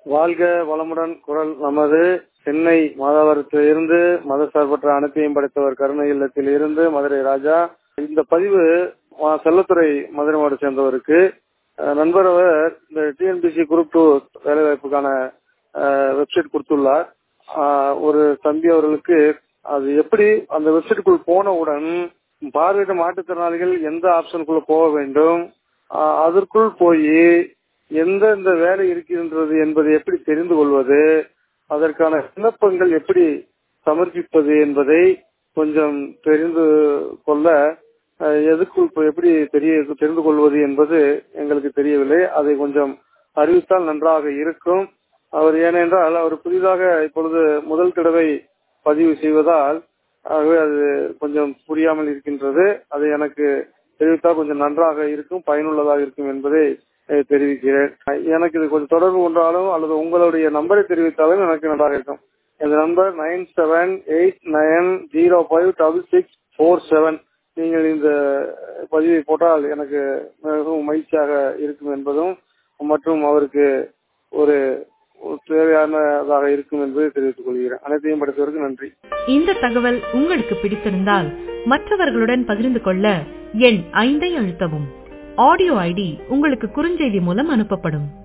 வாழ்க வளமுடன் குரல் நமது சென்னை மாதாவரத்தில் இருந்து மதசார்பற்ற அனைத்தையும் படைத்தவர் கருணை இல்லத்தில் இருந்து மதுரை ராஜா இந்த பதிவு ஆ, செல்லத்துறை மதுரை மாவட்ட சேர்ந்தவருக்கு அஹ், நண்பர் அவர் இந்த டிஎன்பிசி குரூப் டூ வேலைவாய்ப்புக்கான வெப்சைட் கொடுத்துள்ளார் ஆஹ், ஒரு தம்பி அவர்களுக்கு அது எப்படி அந்த வெப்சைட்டுக்குள் போனவுடன் பார்வையிட்ட மாற்றுத்திறனாளிகள் எந்த ஆப்ஷனுக்குள்ள போக வேண்டும் ஆஹ், அதற்குள் போய் எந்த இந்த வேலை இருக்கின்றது என்பதை எப்படி தெரிந்து கொள்வது அதற்கான விண்ணப்பங்கள் எப்படி சமர்ப்பிப்பது என்பதை கொஞ்சம் தெரிந்து கொள்ள அஹ், எதுக்குள் இப்ப எப்படி தெரிய தெரிந்து கொள்வது என்பது எங்களுக்கு தெரியவில்லை அதை கொஞ்சம் அறிவித்தால் நன்றாக இருக்கும் அவர் ஏனென்றால் அவர் புதிதாக இப்பொழுது முதல் தடவை பதிவு செய்வதால் ஆகவே அது கொஞ்சம் புரியாமல் இருக்கின்றது அது எனக்கு தெரிவித்தால் கொஞ்சம் நன்றாக இருக்கும் பயனுள்ளதாக இருக்கும் என்பதை அஹ், தெரிவிக்கிறேன் அஹ், எனக்கு இது கொஞ்சம் தொடர்பு கொண்டாலும் அல்லது உங்களுடைய நம்பரை தெரிவித்தாலும் எனக்கு நன்றாக இருக்கும் இந்த number nine seven eight nine zero five double six four seven நீங்கள் இந்த பதிவை போட்டால் எனக்கு மிகவும் மகிழ்ச்சியாக இருக்கும் என்பதும் மற்றும் அவருக்கு ஒரு ஒரு தேவையானதாக இருக்கும் என்பதை தெரிவித்துக் கொள்கிறேன் அனைத்தையும் படித்தவருக்கு நன்றி இந்த தகவல் உங்களுக்கு பிடித்திருந்தால் மற்றவர்களுடன் பகிர்ந்து கொள்ள எண் ஐந்தை அழுத்தவும் ஆடியோ ஐடி உங்களுக்கு குறுஞ்செய்தி மூலம் அனுப்பப்படும்